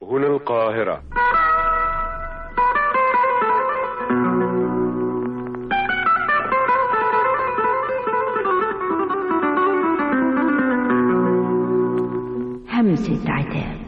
هنا القاهرة همسة عتاب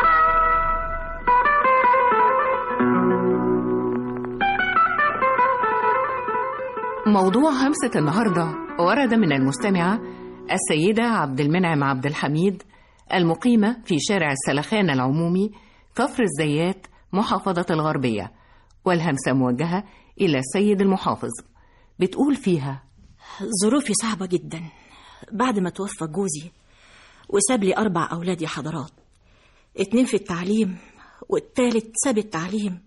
موضوع همسة النهاردة ورد من المستمعة السيدة عبد المنعم عبد الحميد المقيمة في شارع السلخان العمومي كفر الزيات محافظة الغربية والهمسة موجهة إلى السيد المحافظ بتقول فيها ظروفي صعبة جدا بعد ما توفى جوزي وساب لي أربع أولاد يا حضرات اتنين في التعليم والتالت ساب التعليم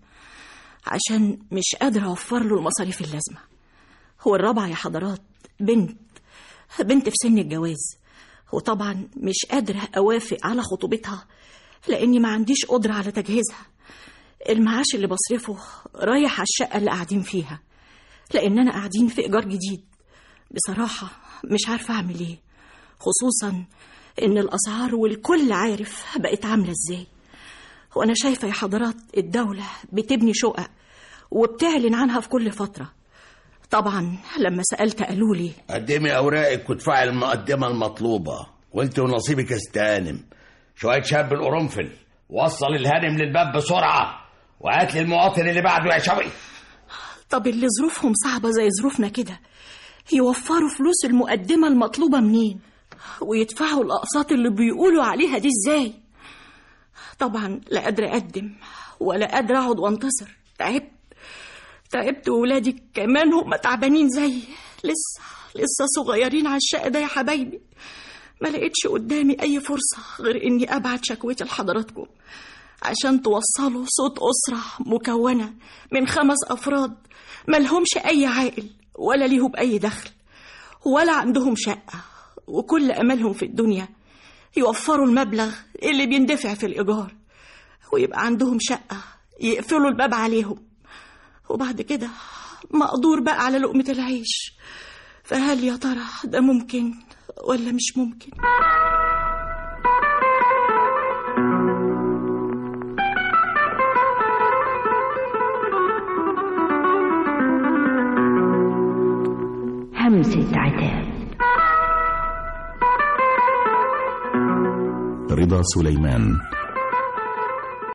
عشان مش قادرة أوفر له المصاريف اللازمة هو الرابعة يا حضرات بنت بنت في سن الجواز وطبعا مش قادرة أوافق على خطوبتها لأني ما عنديش قدرة على تجهيزها المعاش اللي بصرفه رايح على الشقة اللي قاعدين فيها لأننا قاعدين في إيجار جديد بصراحة مش عارفة أعمل إيه خصوصا إن الأسعار والكل عارف بقت عاملة إزاي وأنا شايفة يا حضرات الدولة بتبني شقق وبتعلن عنها في كل فترة طبعا لما سألت قالوا لي قدمي اوراقك وادفعي المقدمه المطلوبه وانت ونصيبك استانم شويه شاب بالقرنفل وصل الهانم للباب بسرعه وهات لي المواطن اللي بعده يا شوقي طب اللي ظروفهم صعبة زي ظروفنا كده يوفروا فلوس المقدمة المطلوبة منين ويدفعوا الأقساط اللي بيقولوا عليها دي ازاي طبعا لا قادرة أقدم ولا قادرة أقعد وانتصر تعبت تعبت وولادي كمان هم تعبانين زيي لسه لسه صغيرين على الشقة ده يا حبايبي ما لقيتش قدامي أي فرصة غير إني أبعت شكوتي لحضراتكم عشان توصلوا صوت أسرة مكونة من خمس أفراد ملهمش أي عائل ولا ليهم أي دخل ولا عندهم شقة وكل أملهم في الدنيا يوفروا المبلغ اللي بيندفع في الإيجار ويبقى عندهم شقة يقفلوا الباب عليهم وبعد كده مقدور بقى على لقمة العيش فهل يا ترى ده ممكن ولا مش ممكن همسة عتاب رضا سليمان